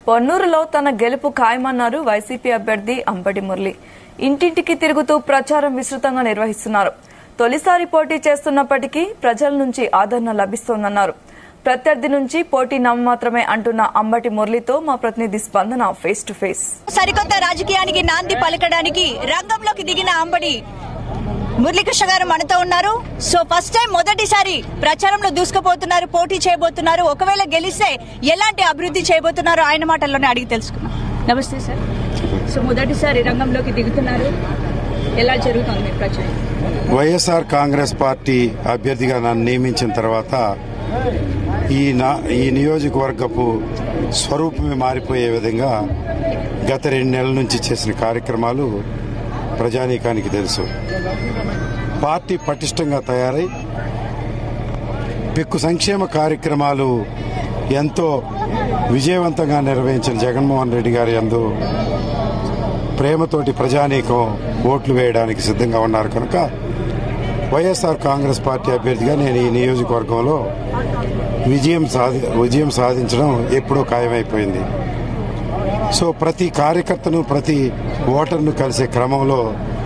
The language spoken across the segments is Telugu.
పొన్నూరులో తన గెలుపు ఖాయమన్నారు వైసీపీ అభ్యర్థి అంబటి మురళి ఇంటింటికి తిరుగుతూ ప్రచారం విస్తృతంగా నిర్వహిస్తున్నారు తొలిసారి పోటీ చేస్తున్నప్పటికీ ప్రజల నుంచి ఆదరణ లభిస్తోందన్నారు ప్రత్యర్థి నుంచి పోటీ నమ్మమాత్రమే అంటున్న అంబటి మురళితో మా ప్రతినిధి స్పందన ఫేస్ టు ఫేస్ సరికొత్త రాజకీయానికి నాంది పలకడానికి రంగంలోకి దిగిన అంబడి మురళీకృష్ణ గారు మనతో ఉన్నారు సో ఫస్ట్ టైం మొదటిసారి ప్రచారంలో దూసుకుపోతున్నారు పోటీ చేయబోతున్నారు ఒకవేళ గెలిస్తే ఎలాంటి అభివృద్ధి చేయబోతున్నారు ఆయన మాటల్లోనే అడిగి తెలుసుకున్నాం నమస్తే సార్ సో మొదటిసారి రంగంలోకి దిగుతున్నారు ఎలా జరుగుతుంది మీ ప్రచారం వైఎస్ఆర్ కాంగ్రెస్ పార్టీ అభ్యర్థిగా నన్ను నియమించిన తర్వాత ఈ నా ఈ నియోజకవర్గపు స్వరూపమే మారిపోయే విధంగా గత రెండు నెలల నుంచి చేసిన కార్యక్రమాలు ప్రజానీకానికి తెలుసు పార్టీ పటిష్టంగా తయారై పెక్కు సంక్షేమ కార్యక్రమాలు ఎంతో విజయవంతంగా నిర్వహించిన జగన్మోహన్ రెడ్డి గారి యందు ప్రేమతోటి ప్రజానీకం ఓట్లు వేయడానికి సిద్ధంగా ఉన్నారు కనుక వైఎస్ఆర్ కాంగ్రెస్ పార్టీ అభ్యర్థిగా నేను ఈ నియోజకవర్గంలో విజయం సాధి విజయం సాధించడం ఎప్పుడో ఖాయమైపోయింది సో ప్రతి కార్యకర్తను ప్రతి ఓటర్ను కలిసే క్రమంలో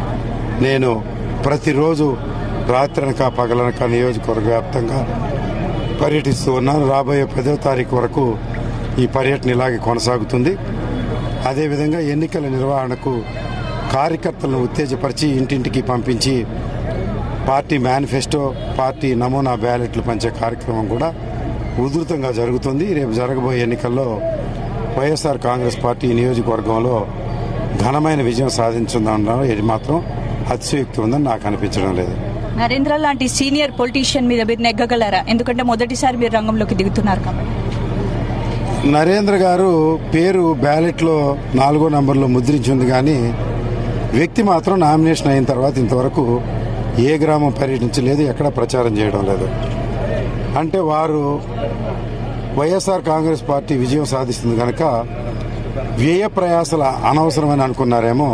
నేను ప్రతిరోజు రాత్రనక పగలనక నియోజకవర్గ వ్యాప్తంగా పర్యటిస్తూ ఉన్నాను రాబోయే పదో తారీఖు వరకు ఈ పర్యటన ఇలాగే కొనసాగుతుంది అదేవిధంగా ఎన్నికల నిర్వహణకు కార్యకర్తలను ఉత్తేజపరిచి ఇంటింటికి పంపించి పార్టీ మేనిఫెస్టో పార్టీ నమూనా బ్యాలెట్లు పంచే కార్యక్రమం కూడా ఉధృతంగా జరుగుతుంది రేపు జరగబోయే ఎన్నికల్లో వైఎస్ఆర్ కాంగ్రెస్ పార్టీ నియోజకవర్గంలో ఘనమైన విజయం సాధించుందనడం ఇది మాత్రం అతిశయోక్తి ఉందని నాకు అనిపించడం లేదు నరేంద్ర లాంటి సీనియర్ పొలిటీషియన్ మీద మీరు నెగ్గగలరా ఎందుకంటే మొదటిసారి మీరు రంగంలోకి దిగుతున్నారు కాబట్టి నరేంద్ర గారు పేరు బ్యాలెట్లో నాలుగో నంబర్లో ముద్రించింది కానీ వ్యక్తి మాత్రం నామినేషన్ అయిన తర్వాత ఇంతవరకు ఏ గ్రామం పర్యటించలేదు ఎక్కడ ప్రచారం చేయడం లేదు అంటే వారు వైఎస్ఆర్ కాంగ్రెస్ పార్టీ విజయం సాధిస్తుంది కనుక వ్యయ ప్రయాసల అనవసరమని అనుకున్నారేమో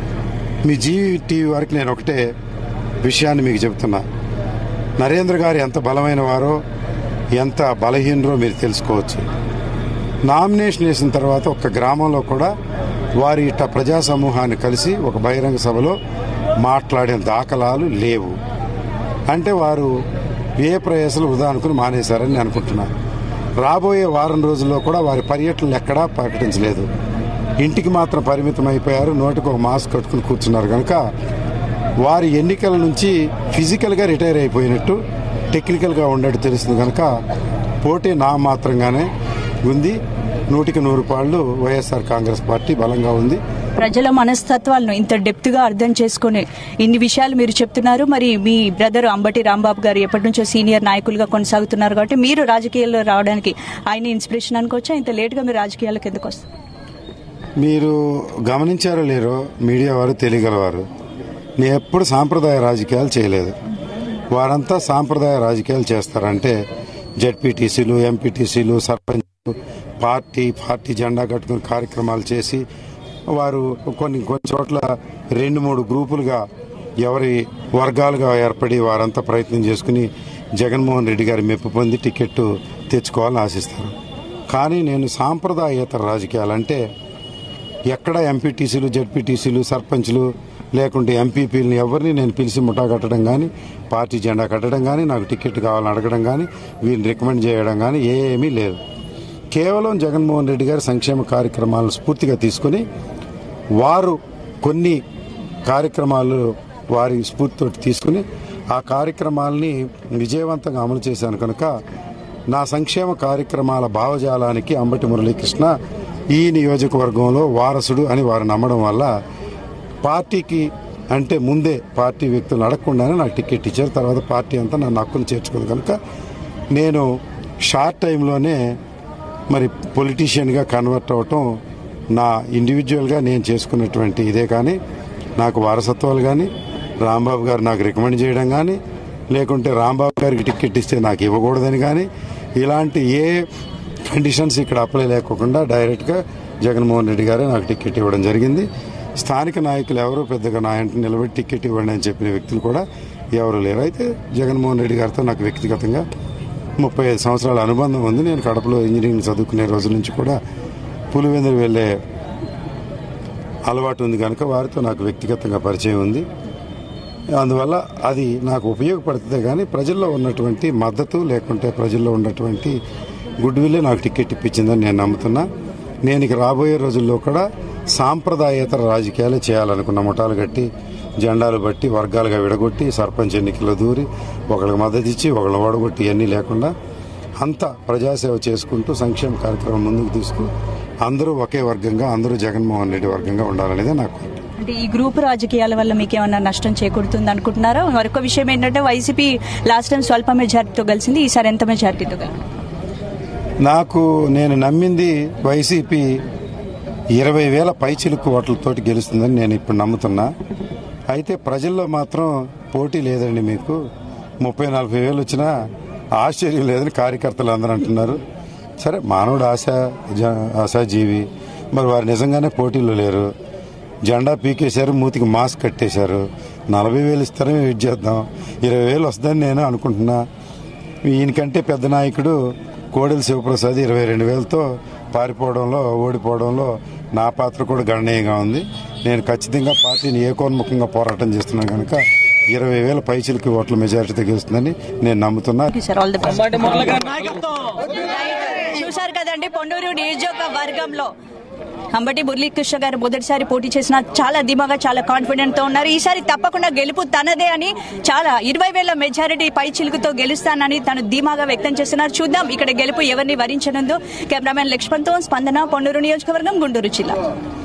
మీ జీవీ టీవీ వరకు నేను ఒకటే విషయాన్ని మీకు చెబుతున్నా నరేంద్ర గారు ఎంత బలమైన వారో ఎంత బలహీనరో మీరు తెలుసుకోవచ్చు నామినేషన్ వేసిన తర్వాత ఒక గ్రామంలో కూడా వారి ఇట్ట ప్రజా సమూహాన్ని కలిసి ఒక బహిరంగ సభలో మాట్లాడిన దాఖలాలు లేవు అంటే వారు ఏ ప్రయాసలు వృధా అనుకుని మానేశారని నేను అనుకుంటున్నాను రాబోయే వారం రోజుల్లో కూడా వారి పర్యటనలు ఎక్కడా ప్రకటించలేదు ఇంటికి మాత్రం పరిమితం అయిపోయారు నోటికి ఒక మాస్క్ కట్టుకుని కూర్చున్నారు కనుక వారి ఎన్నికల నుంచి ఫిజికల్గా రిటైర్ అయిపోయినట్టు టెక్నికల్గా ఉన్నట్టు తెలుస్తుంది కనుక పోటీ నా మాత్రంగానే ఉంది నూటికి నూరు పాళ్ళు వైఎస్ఆర్ కాంగ్రెస్ పార్టీ బలంగా ఉంది ప్రజల మనస్తత్వాలను ఇంత డెప్త్ గా అర్థం చేసుకుని ఇన్ని విషయాలు మీరు చెప్తున్నారు మరి మీ బ్రదర్ అంబటి రాంబాబు గారు ఎప్పటి నుంచో సీనియర్ నాయకులుగా కొనసాగుతున్నారు కాబట్టి మీరు రాజకీయాల్లో రావడానికి ఆయన ఇన్స్పిరేషన్ అనుకోవచ్చా ఇంత లేట్ గా మీరు రాజకీయాలకు ఎందుకు వస్తారు మీరు గమనించారో లేరో మీడియా వారు తెలియగలవారు నేను ఎప్పుడు సాంప్రదాయ రాజకీయాలు చేయలేదు వారంతా సాంప్రదాయ రాజకీయాలు చేస్తారంటే జడ్పీటీసీలు ఎంపీటీసీలు సర్పంచ్ పార్టీ పార్టీ జెండా కట్టుకుని కార్యక్రమాలు చేసి వారు కొన్ని కొన్ని చోట్ల రెండు మూడు గ్రూపులుగా ఎవరి వర్గాలుగా ఏర్పడి వారంతా ప్రయత్నం చేసుకుని జగన్మోహన్ రెడ్డి గారి మెప్పు పొంది టికెట్ తెచ్చుకోవాలని ఆశిస్తారు కానీ నేను సాంప్రదాయేతర రాజకీయాలంటే ఎక్కడ ఎంపీటీసీలు జడ్పీటీసీలు సర్పంచ్లు లేకుంటే ఎంపీపీలని ఎవరిని నేను పిలిచి ముఠా కట్టడం కానీ పార్టీ జెండా కట్టడం కానీ నాకు టికెట్ కావాలని అడగడం కానీ వీరిని రికమెండ్ చేయడం కానీ ఏమీ లేదు కేవలం జగన్మోహన్ రెడ్డి గారి సంక్షేమ కార్యక్రమాలను స్ఫూర్తిగా తీసుకుని వారు కొన్ని కార్యక్రమాలు వారి స్ఫూర్తితో తీసుకుని ఆ కార్యక్రమాలని విజయవంతంగా అమలు చేశాను కనుక నా సంక్షేమ కార్యక్రమాల భావజాలానికి అంబటి మురళీకృష్ణ ఈ నియోజకవర్గంలో వారసుడు అని వారు నమ్మడం వల్ల పార్టీకి అంటే ముందే పార్టీ వ్యక్తులు అడగకుండానే నాకు టికెట్ ఇచ్చారు తర్వాత పార్టీ అంతా నన్ను హక్కును చేర్చుకుంది కనుక నేను షార్ట్ టైంలోనే మరి పొలిటీషియన్గా కన్వర్ట్ అవటం నా ఇండివిజువల్గా నేను చేసుకున్నటువంటి ఇదే కానీ నాకు వారసత్వాలు కానీ రాంబాబు గారు నాకు రికమెండ్ చేయడం కానీ లేకుంటే రాంబాబు గారికి టికెట్ ఇస్తే నాకు ఇవ్వకూడదని కానీ ఇలాంటి ఏ కండిషన్స్ ఇక్కడ అప్లై లేకుండా డైరెక్ట్గా జగన్మోహన్ రెడ్డి గారే నాకు టికెట్ ఇవ్వడం జరిగింది స్థానిక నాయకులు ఎవరు పెద్దగా నా ఇంటి నిలబెట్టి టికెట్ ఇవ్వండి అని చెప్పిన వ్యక్తులు కూడా ఎవరు లేరు అయితే జగన్మోహన్ రెడ్డి గారితో నాకు వ్యక్తిగతంగా ముప్పై ఐదు సంవత్సరాల అనుబంధం ఉంది నేను కడపలో ఇంజనీరింగ్ చదువుకునే రోజుల నుంచి కూడా పులివెందులు వెళ్ళే అలవాటు ఉంది కనుక వారితో నాకు వ్యక్తిగతంగా పరిచయం ఉంది అందువల్ల అది నాకు ఉపయోగపడుతుంది కానీ ప్రజల్లో ఉన్నటువంటి మద్దతు లేకుంటే ప్రజల్లో ఉన్నటువంటి గుడ్ విల్లే నాకు టికెట్ ఇప్పించిందని నేను నమ్ముతున్నా నేను ఇక రాబోయే రోజుల్లో కూడా సాంప్రదాయేతర రాజకీయాలు చేయాలనుకున్న ముఠాలు కట్టి జెండాలు బట్టి వర్గాలుగా విడగొట్టి సర్పంచ్ ఎన్నికల్లో దూరి ఒకళ్ళకి మద్దతు ఇచ్చి ఒకళ్ళని ఓడగొట్టి ఇవన్నీ లేకుండా అంతా ప్రజాసేవ చేసుకుంటూ సంక్షేమ కార్యక్రమం ముందుకు తీసుకు అందరూ ఒకే వర్గంగా అందరూ జగన్మోహన్ రెడ్డి వర్గంగా ఉండాలనేదే నాకు కోరిక. అంటే ఈ గ్రూప్ రాజకీయాల వల్ల మీకు ఏమన్నా నష్టం చేకూరుతుంది అనుకుంటున్నారా మరొక విషయం ఏంటంటే వైసీపీ లాస్ట్ టైం స్వల్ప మెజార్టీతో కలిసింది ఈసారి ఎంత మెజార్టీతో కలిసింది నాకు నేను నమ్మింది వైసీపీ ఇరవై వేల పైచిలుకు ఓట్లతోటి గెలుస్తుందని నేను ఇప్పుడు నమ్ముతున్నా అయితే ప్రజల్లో మాత్రం పోటీ లేదండి మీకు ముప్పై నలభై వేలు వచ్చినా ఆశ్చర్యం లేదని కార్యకర్తలు అందరూ అంటున్నారు సరే మానవుడు ఆశ జ- ఆశాజీవి మరి వారు నిజంగానే పోటీలో లేరు జెండా పీకేశారు మూతికి మాస్క్ కట్టేశారు నలభై వేలు ఇస్తారని వెయిట్ చేద్దాం ఇరవై వేలు వస్తుందని నేను అనుకుంటున్నా ఈయనకంటే పెద్ద నాయకుడు కోడెల శివప్రసాద్ ఇరవై రెండు వేలతో పారిపోవడంలో ఓడిపోవడంలో నా పాత్ర కూడా గణనీయంగా ఉంది నేను ఖచ్చితంగా పార్టీని ఏకోన్ముఖంగా పోరాటం చేస్తున్నాను కనుక ఇరవై వేల పైచిలకి ఓట్ల మెజారిటీతో గెలుస్తుందని నేను నమ్ముతున్నా సార్ ఆల్ ది బెస్ట్ చూశారు కదండి పొండూరు నియోజకవర్గంలో అంబటి మురళీకృష్ణ గారు మొదటిసారి పోటీ చేసిన చాలా ధీమాగా చాలా కాన్ఫిడెంట్ తో ఉన్నారు ఈసారి తప్పకుండా గెలుపు తనదే అని చాలా ఇరవై వేల మెజారిటీ పై చిలుకుతో గెలుస్తానని తను ధీమాగా వ్యక్తం చేస్తున్నారు చూద్దాం ఇక్కడ గెలుపు ఎవరిని వరించనుందో కెమెరామెన్ లక్ష్మణ్తో స్పందన పొండూరు నియోజకవర్గం గుంటూరు జిల్లా